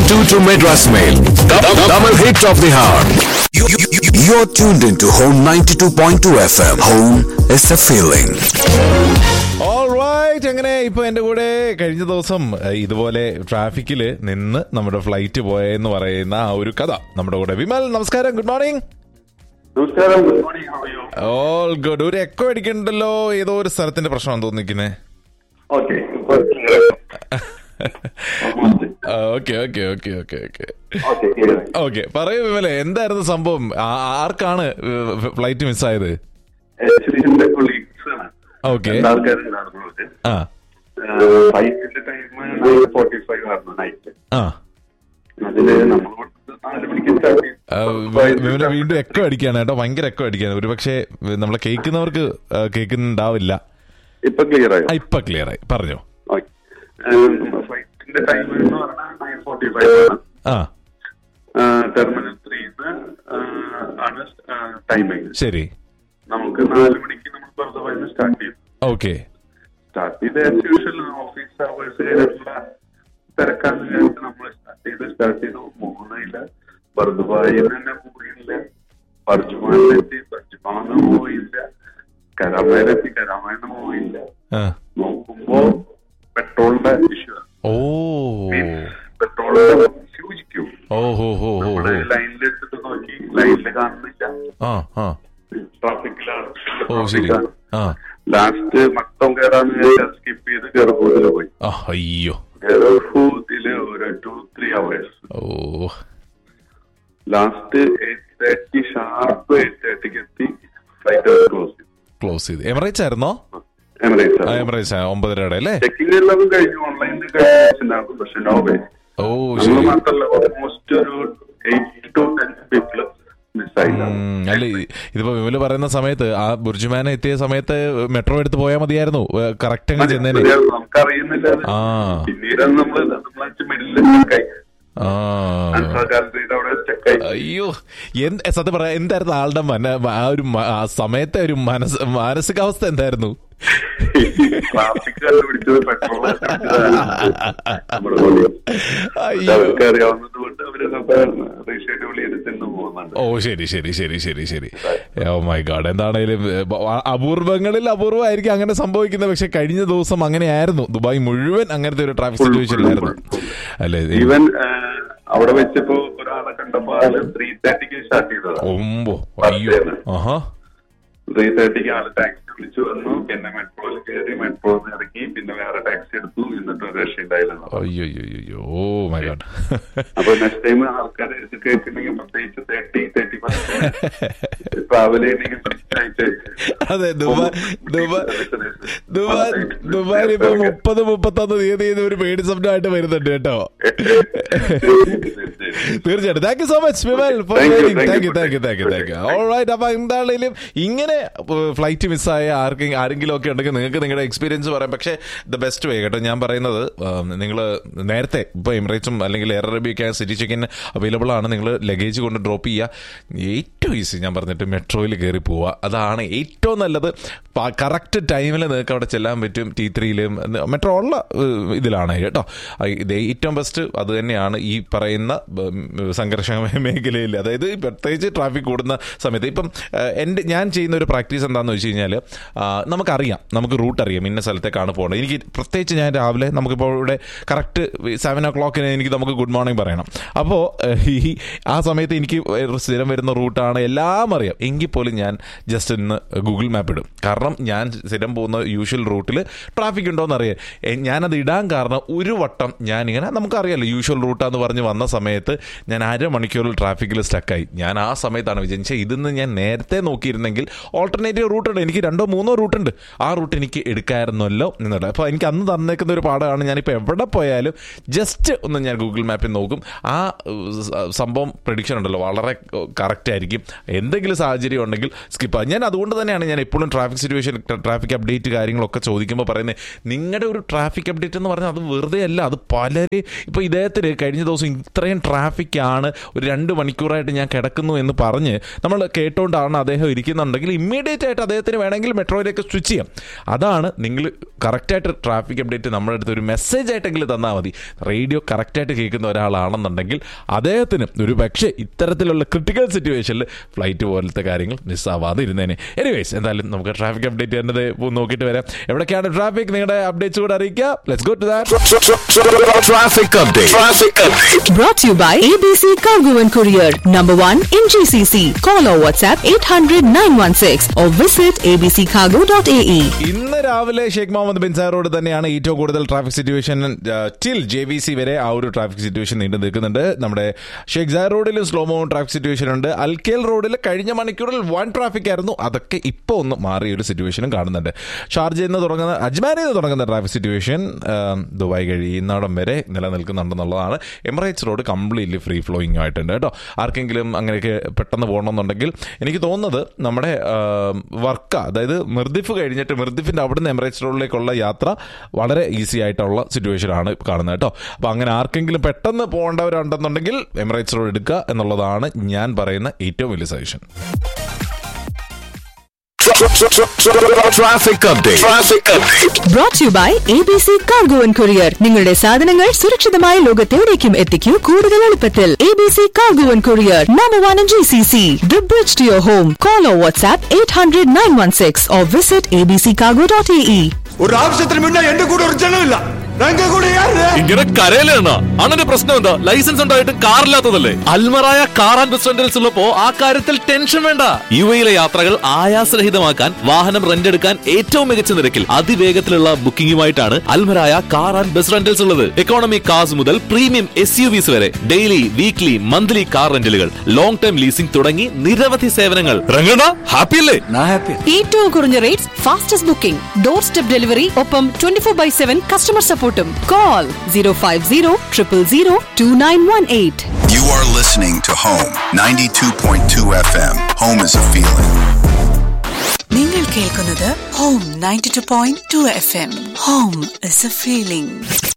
2 to Madras Mail. Tamil hit of the hour. You're tuned into Home 92.2 FM. Home is a feeling. Alright അങ്ങനെ ഇപ്പൊ എന്റെ കൂടെ കഴിഞ്ഞ ദിവസം ഏഹ്, ഇതുപോലെ ട്രാഫിക്കിൽ നിന്ന് നമ്മുടെ ഫ്ലൈറ്റ് പോയെന്ന് പറയുന്ന ആ ഒരു കഥ നമ്മുടെ കൂടെ വിമൽ നമസ്കാരം ഗുഡ് മോർണിംഗ് നമസ്കാരം good morning how you all good ഒരു എക്കോ അടിക്കണ്ടല്ലോ ഏതോ ഒരു സ്ഥലത്തിന്റെ പ്രശ്നം തോന്നിക്കുന്നേ okay okay okay okay okay okay okay okay പറയൂ വിമലെ എന്തായിരുന്നു സംഭവം ആ- ആർക്കാണ് ഫ്ലൈറ്റ് മിസ്സായത് ആക്ച്വലി എന്റെ കൊളീഗ്സ് ആണ് ഓക്കെ രണ്ടാൾക്കാരുണ്ടായിരുന്നത് ആ ഫ്ലൈറ്റിന്റെ ടൈം നയൻ ഫോർട്ടി ഫൈവ് ആയിരുന്നു നൈറ്റ് ആ അതില് നമ്മൾ ഇവിടുന്ന് നാല് മണിക്ക് സ്റ്റാർട്ട് ആ, വി- വിമല വീണ്ടും എക്കോ അടിക്കാണ് കേട്ടോ ഭയങ്കര എക്കോ അടിക്കാണ് ഒരു പക്ഷേ നമ്മളെ കേൾക്കുന്നവർക്ക് ആ, കേൾക്കുന്നുണ്ടാവില്ല ഇപ്പൊ ക്ലിയർ ആയോ ആ, ഇപ്പൊ ക്ലിയർ ആയി പറഞ്ഞോ ഓക്കെ ഫ്ലൈറ്റിന്റെ ടൈം എന്ന് പറഞ്ഞാൽ നയൻ ഫോർട്ടി ഫൈവ് ആണ് ആ ടെർമിനൽ ത്രീന്ന് ആണ് ടൈമിങ് ശരി നമുക്ക് നാല് മണിക്ക് നമ്മൾ ബർദവായിന്ന് സ്റ്റാർട്ട് ചെയ്തു ഓക്കെ സ്റ്റാർട്ട് ചെയ്ത് ആസ് യൂഷ്വൽ ഓഫീസ് അവേഴ്സ് കഴിഞ്ഞിട്ടുള്ള തിരക്കാന്ന് വിചാരിച്ച് നമ്മൾ സ്റ്റാർട്ട് ചെയ്ത് സ്റ്റാർട്ട് ചെയ്ത് പോകുന്നില്ല ബർദുബായിൽ തന്നെ പോയില്ല ബർജുമാനിലെത്തി ബർജുമാന്ന് പോയില്ല കരാമയിലെത്തി കരാമയിൽ പോയില്ല ആ. നോക്കുമ്പോ പെട്രോളിന്റെ ഇഷ്യൂ ഓ പെട്രോളിന്റെ ഹ്യൂജ് ക്യൂ ഓ ഹോ ഹോ ഹോ നമ്മുടെ ഹോ ലൈനിൽ എടുത്തിട്ട് നോക്കി ലൈനിൽ കാണുന്നില്ല ആ ആ ട്രാഫിക്കിലാണ് ഓ ശരി ആ ലാസ്റ്റ് മക്തം കയറാന്ന് സ്കിപ്പ് ചെയ്ത് ഗർഭൂതിൽ പോയി ആ അയ്യോ ഗർഭൂതില് ഒരു two three hours oh last eight thirty sharp eight തേർട്ടിക്ക് എത്തി ഫ്ലൈറ്റ് ക്ലോസ് ചെയ്തു ക്ലോസ് ചെയ്ത് എമറേറ്റ്സ് ആയിരുന്നോ ആ എമിറേറ്റ്സ് എമറേറ്റ്സ് ഒമ്പതരയുടെ അല്ലേ ചെക്കിംഗ് എല്ലാം കഴിഞ്ഞു ഓൺലൈനിൽ കഴിഞ്ഞു പക്ഷെ നോ വേ ഓ നമ്മൾ ശരി മാത്രമല്ല ഓൾമോസ്റ്റ് ഒരു എയ്റ്റ് ടു ടെൻ പീപ്പിൾ മിസ്സായില്ല ഉം, അല്ല ഈ- ഇതിപ്പോ വിമല് പറയുന്ന സമയത്ത് ആ ബുർജുമാന എത്തിയ സമയത്ത് മെട്രോ എടുത്ത് പോയാൽ മതിയായിരുന്നു കറക്റ്റ് അങ്ങ് ചെന്നേനെ നമുക്കറിയുന്നില്ല അത്. ആ പിന്നീട് നമ്മള് നമ്മളെ മിഡിൽ സ്റ്റക്കായി ആ ഗാലറിയുടെ അവിടെ സ്റ്റക്കായി അയ്യോ എന്ത് സത്യം പറയാ എന്തായിരുന്നു ആളുടെ മന ആ ഒരു മ- ആ സമയത്തെ ഒരു മനസ് മാനസികാവസ്ഥ എന്തായിരുന്നു ട്രാഫിക് കണ്ടുപിടിച്ചത് പെട്രോൾ നമ്മുടെ പോലെ അയ്യോ അവർക്ക് അറിയാവുന്നത് കൊണ്ട് അവര് റീഷെഡ്യൂൾ ചെയ്തിട്ട് പോകുന്നുണ്ട് ഓ ശരി ശരി ശരി ശരി ശരി ഓ മൈ ഗാഡ് എന്താണേലും ഏ, ബ- ആ- അപൂർവങ്ങളിൽ അപൂർവമായിരിക്കും അങ്ങനെ സംഭവിക്കുന്നത് പക്ഷെ കഴിഞ്ഞ ദിവസം അങ്ങനെയായിരുന്നു ദുബായ് മുഴുവൻ അങ്ങനത്തെ ഒരു ട്രാഫിക് Full, സിറ്റുവേഷനിലായിരുന്നു full, അല്ലേ ഈവൻ അവിടെ വെച്ചപ്പോ ഒരാളെ കണ്ടപ്പോ ആള് ത്രീ തേർട്ടിക്ക് സ്റ്റാർട്ട് ചെയ്തതാണ് ഒമ്പോ അയ്യോ ആഹാ ത്രീ തേർട്ടിക്ക് ആള് ടാക്സി വിളിച്ചു വന്നു പിന്നെ മെട്രോയിൽ കയറി മെട്രോ ഇറങ്ങി പിന്നെ വേറെ ടാക്സി എടുത്തു എന്നിട്ട് രക്ഷ ഉണ്ടായില്ല അയ്യോ അയ്യോ അയ്യോ ഓ മൈ ഗാഡ് അപ്പൊ നെക്സ്റ്റ് ടൈം ആൾക്കാർ ഇത് കേൾക്കുന്നെങ്കിൽ പ്രത്യേകിച്ച് തേർട്ടി തേർട്ടി ഫസ്റ്റ് ട്രാവൽ ചെയ്യണമെങ്കിൽ പ്രത്യേകിച്ച് അതെ ദുബായ് ദുബായ് ദുബായ് ദുബായിൽ ഇപ്പൊ മുപ്പത് മുപ്പത്തൊന്ന് തീയതി ഇത് ഒരു പേടി സ്വപ്നമായിട്ട് വരുന്നുണ്ട് കേട്ടോ തീർച്ചയായിട്ടും thank you so much Vimal for Thank you, thank thank you you, thank you thank you thank you alright അപ്പൊ എന്താണെങ്കിലും ഇങ്ങനെ ഫ്ലൈറ്റ് മിസ്സായ ആർക്കെങ്കിലും ആരെങ്കിലും ഒക്കെ ഉണ്ടെങ്കിൽ നിങ്ങൾക്ക് നിങ്ങളുടെ എക്സ്പീരിയൻസ് പറയാം പക്ഷേ ദ ബെസ്റ്റ് വേ കേട്ടോ ഞാൻ പറയുന്നത് നിങ്ങൾ നേരത്തെ ഇപ്പോൾ എമിറേറ്റ്സും അല്ലെങ്കിൽ എയർ അറേബ്യൊക്കെ സിറ്റി ചെക്കിൻ അവൈലബിൾ ആണ് നിങ്ങൾ ലഗേജ് കൊണ്ട് ഡ്രോപ്പ് ചെയ്യുക ഏറ്റവും ഈസി ഞാൻ പറഞ്ഞിട്ട് മെട്രോയിൽ കയറി പോവുക അതാണ് ഏറ്റവും നല്ലത് കറക്റ്റ് ടൈമിൽ നിങ്ങൾക്ക് അവിടെ ചെല്ലാൻ പറ്റും ടി ത്രീയിലും മെട്രോ ഉള്ള ഏഹ്, ഇതിലാണ് കേട്ടോ ആ, ഇത് ഏറ്റവും ബെസ്റ്റ് അത് തന്നെയാണ് ഈ പറയുന്ന ഉം, സംഘർഷ മേഖലയിൽ അതായത് ഈ പ്രത്യേകിച്ച് ട്രാഫിക് കൂടുന്ന സമയത്ത് ഇപ്പം ഏഹ്, എൻ്റെ ഞാൻ ചെയ്യുന്ന ഒരു പ്രാക്ടീസ് എന്താണെന്ന് വെച്ച് കഴിഞ്ഞാൽ നമുക്കറിയാം നമുക്ക് റൂട്ട് അറിയാം ഇന്ന സ്ഥലത്തേക്കാണ് പോകേണ്ടത് എനിക്ക് പ്രത്യേകിച്ച് ഞാൻ രാവിലെ നമുക്കിപ്പോൾ ഇവിടെ കറക്റ്റ് സെവൻ ഓ ക്ലോക്കിന് എനിക്ക് നമുക്ക് ഗുഡ് മോർണിംഗ് പറയണം അപ്പോൾ ഈ ആ സമയത്ത് എനിക്ക് സ്ഥിരം വരുന്ന റൂട്ടാണ് എല്ലാം അറിയാം എങ്കിൽ പോലും ഞാൻ ജസ്റ്റ് ഇന്ന് ഗൂഗിൾ മാപ്പ് ഇടും കാരണം ഞാൻ സ്ഥിരം പോകുന്ന യൂഷ്വൽ റൂട്ടിൽ ട്രാഫിക് ഉണ്ടോയെന്ന് അറിയാം എ, ഞാനത് ഇടാൻ കാരണം ഒരു വട്ടം ഞാനിങ്ങനെ നമുക്കറിയാലോ യൂഷ്വൽ റൂട്ടാന്ന് പറഞ്ഞ് വന്ന സമയത്ത് ഞാൻ അരമണിക്കൂറിൽ ട്രാഫിക്കിൽ സ്റ്റക്കായി ഞാൻ ആ സമയത്താണ് വിചാരിച്ചത് ഇതിന്ന് ഞാൻ നേരത്തെ നോക്കിയിരുന്നെങ്കിൽ ഓൾട്ടർനേറ്റീവ് റൂട്ടുണ്ട് എനിക്ക് രണ്ടോ മൂന്നോ റൂട്ടുണ്ട് ആ റൂട്ട് എനിക്ക് എടുക്കാമായിരുന്നല്ലോ എന്നുള്ള അപ്പോൾ എനിക്ക് അന്ന് തന്നേക്കുന്ന ഒരു പാഠമാണ് ഞാനിപ്പോൾ എവിടെ പോയാലും ജസ്റ്റ് ഒന്ന് ഞാൻ ഗൂഗിൾ മാപ്പിൽ നോക്കും ആ ഉം, സ- സംഭവം പ്രഡിക്ഷൻ ഉണ്ടല്ലോ വളരെ കറക്റ്റ് ആയിരിക്കും എന്തെങ്കിലും സാഹചര്യം ഉണ്ടെങ്കിൽ സ്കിപ്പ് ഞാൻ അതുകൊണ്ട് തന്നെയാണ് ഞാൻ എപ്പോഴും ട്രാഫിക് സിറ്റുവേഷൻ ട്രാഫിക് അപ്ഡേറ്റ് കാര്യങ്ങളൊക്കെ ചോദിക്കുമ്പോൾ പറയുന്നത് നിങ്ങളുടെ ഒരു ട്രാഫിക് അപ്ഡേറ്റ് എന്ന് പറഞ്ഞാൽ അത് വെറുതെ അല്ല അത് പലരെ ഇപ്പോൾ ഇദ്ദേഹത്തിന് കഴിഞ്ഞ ദിവസം ഇത്രയും ട്രാഫിക്കാണ് ഒരു രണ്ട് മണിക്കൂറായിട്ട് ഞാൻ കിടക്കുന്നു എന്ന് പറഞ്ഞ് നമ്മൾ കേട്ടോണ്ടാണ് അദ്ദേഹം ഇരിക്കുന്നുണ്ടെങ്കിൽ ഇമ്മീഡിയറ്റ് ആയിട്ട് അദ്ദേഹത്തിന് വേണമെങ്കിൽ വേണമെങ്കിൽ മെട്രോയിലേക്ക് സ്വിച്ച് ചെയ്യാം അതാണ് നിങ്ങൾ കറക്റ്റായിട്ട് ട്രാഫിക് അപ്ഡേറ്റ് നമ്മുടെ അടുത്ത് ഒരു മെസ്സേജ് ആയിട്ടെങ്കിലും തന്നാൽ മതി റേഡിയോ കറക്റ്റായിട്ട് കേൾക്കുന്ന ഒരാളാണെന്നുണ്ടെങ്കിൽ അദ്ദേഹത്തിന് ഒരു പക്ഷേ ഇത്തരത്തിലുള്ള ക്രിട്ടിക്കൽ സിറ്റുവേഷനിൽ ഫ്ലൈറ്റ് പോലത്തെ കാര്യങ്ങൾ മിസ്സാവാതെ ഇരുന്നേനെ എനിവേസ് എന്തായാലും നമുക്ക് ട്രാഫിക് അപ്ഡേറ്റ് തന്നെ നോക്കിയിട്ട് വരാം എവിടേക്കാണ് ട്രാഫിക് നിങ്ങളുടെ അപ്ഡേറ്റ്സ് കൂടെ അറിയിക്കുക let's go to that Traffic update. Traffic update. Brought to you by ABC Cargo and Courier, number one in GCC. Call or WhatsApp 800 916 or visit abccargo.ae. ഇന്ന് രാവിലെ Sheikh Mohammed bin Zayed road തന്നെയാണ് ഏറ്റവും കൂടുതൽ traffic situation till J V C വരെ ആ ഒരു traffic situation നീണ്ടു നിൽക്കുന്നുണ്ട് നമ്മുടെ ഷെയ്ഖ് സാർ റോഡിലും സ്ലോ മോൺ ട്രാഫിക് സിറ്റുവേഷൻ ഉണ്ട് അൽക്കേൽ റോഡിൽ കഴിഞ്ഞ മണിക്കൂറിൽ വൺ ട്രാഫിക് ആയിരുന്നു അതൊക്കെ ഇപ്പോൾ ഒന്ന് മാറിയ ഒരു സിറ്റുവേഷനും കാണുന്നുണ്ട് ഷാർജയിൽ നിന്ന് തുടങ്ങുന്ന അജ്മാനിൽ നിന്ന് തുടങ്ങുന്ന ട്രാഫിക് സിറ്റുവേഷൻ ദുബായ് കഴിയുന്നിടം വരെ നിലനിൽക്കുന്നുണ്ടെന്നുള്ളതാണ് Emirates road completely free flowing ആയിട്ടുണ്ട് കേട്ടോ ആർക്കെങ്കിലും അങ്ങനെയൊക്കെ പെട്ടെന്ന് പോകണമെന്നുണ്ടെങ്കിൽ എനിക്ക് തോന്നുന്നത് നമ്മുടെ വർക്ക അതായത് മിർദിഫ് കഴിഞ്ഞിട്ട് മിർദിഫിൻ്റെ അവിടുന്ന് എമിറേറ്റ്സ് റോഡിലേക്കുള്ള യാത്ര വളരെ ഈസി ആയിട്ടുള്ള സിറ്റുവേഷൻ ആണ് കാണുന്നത് കേട്ടോ അപ്പോൾ അങ്ങനെ ആർക്കെങ്കിലും പെട്ടെന്ന് പോകേണ്ടവരുണ്ടെന്നുണ്ടെങ്കിൽ എമിറേറ്റ്സ് റോഡ് എടുക്കുക എന്നുള്ളതാണ് ഞാൻ പറയുന്ന ഏറ്റവും വലിയ suggestion Traffic update. Traffic update. Brought to you by ABC Cargo and Courier. നിങ്ങളുടെ സാധനങ്ങൾ സുരക്ഷിതമായ ലോകത്തെവിടേക്കും എത്തിക്കൂ കൂടുതൽ എളുപ്പത്തിൽ ABC Cargo and Courier, number one in GCC. The bridge to your home. Call or WhatsApp 800 916 or visit abccargo.ae. ஒரு ஆபீசத்துல முன்ன எந்த கூட ஒரு ஜனம் இல்ல நாங்க கூட யாரு ഇങ്ങനെ കരയിലാണ് അണ്ണന്റെ പ്രശ്നം എന്താ ലൈസൻസ് ഉണ്ടായിട്ട് കാറില്ലാത്തതല്ലേ Almaraya car and bus rentals ഉള്ളപ്പോ ആ കാര്യത്തിൽ ടെൻഷൻ വേണ്ട യു എയിലെ യാത്രകൾ ആയാസരഹിതമാക്കാൻ വാഹനം റെന്റ് എടുക്കാൻ ഏറ്റവും മികച്ച നിരക്കിൽ അതിവേഗത്തിലുള്ള ബുക്കിംഗുമായിട്ടാണ് Almaraya car and bus rentals ഉള്ളത് എക്കോണമി കാർസ് മുതൽ പ്രീമിയം എസ് യു വിസ് വരെ ഡെയിലി വീക്ക്ലി മന്ത്ലി കാർ റെന്റലുകൾ ലോങ് ടൈം ലീസിംഗ് തുടങ്ങി നിരവധി സേവനങ്ങൾ രംഗണ ഹാപ്പി അല്ലേ ഏറ്റവും കുറഞ്ഞ rates fastest booking doorstep delivery ഒപ്പം twenty four by seven customer സപ്പോർട്ടും call zero five zero triple zero two nine one eight You are listening to Home 92.2 FM. Home is a feeling. നിങ്ങൾ കേൾക്കുന്നത് home ninety two point two F M home is a feeling